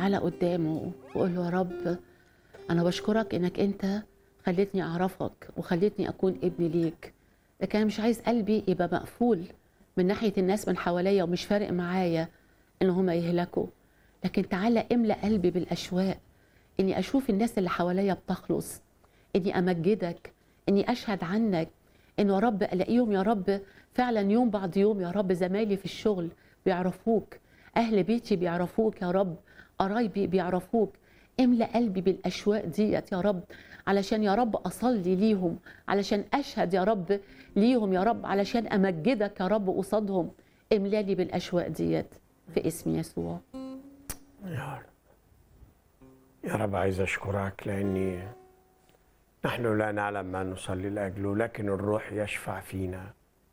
تعالى قدامه وقول له يا رب انا بشكرك انك انت خلتني اعرفك وخلتني اكون ابن ليك لكن انا مش عايز قلبي يبقى مقفول من ناحيه الناس من حواليا ومش فارق معايا ان هم يهلكوا لكن تعالى املى قلبي بالاشواق اني اشوف الناس اللي حواليا بتخلص اني امجدك اني اشهد عنك انه يا رب الاقيهم يا رب فعلا يوم بعد يوم يا رب زمايلي في الشغل بيعرفوك اهل بيتي بيعرفوك يا رب قرايبي بيعرفوك املى قلبي بالاشواق ديت يا رب علشان يا رب اصلي ليهم علشان اشهد يا رب ليهم يا رب علشان امجدك يا رب قصادهم املالي بالاشواق ديت في اسم يسوع يا رب يا رب عايز أشكرك لأني نحن لا نعلم ما نصلي لأجله لكن الروح يشفع فينا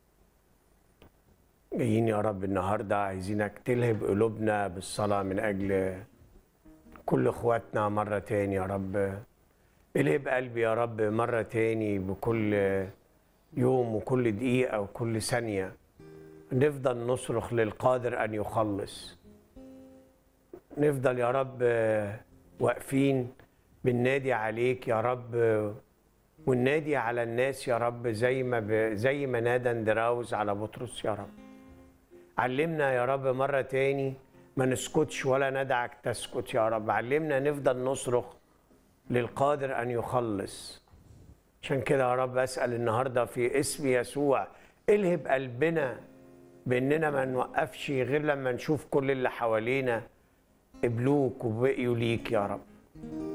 جايين يا رب النهاردة عايزينك تلهب قلوبنا بالصلاة من أجل كل إخواتنا مرة تاني يا رب الهب قلبي يا رب مرة تاني بكل يوم وكل دقيقة وكل ثانية نفضل نصرخ للقادر أن يخلص نفضل يا رب واقفين بننادي عليك يا رب وننادي على الناس يا رب زي ما ب... زي ما نادى اندراوس على بطرس يا رب علمنا يا رب مرة تاني ما نسكتش ولا ندعك تسكت يا رب علمنا نفضل نصرخ للقادر أن يخلص عشان كده يا رب أسأل النهاردة في اسم يسوع الهب قلبنا بأننا ما نوقفش غير لما نشوف كل اللي حوالينا قبلوك وبقيوا ليك يا رب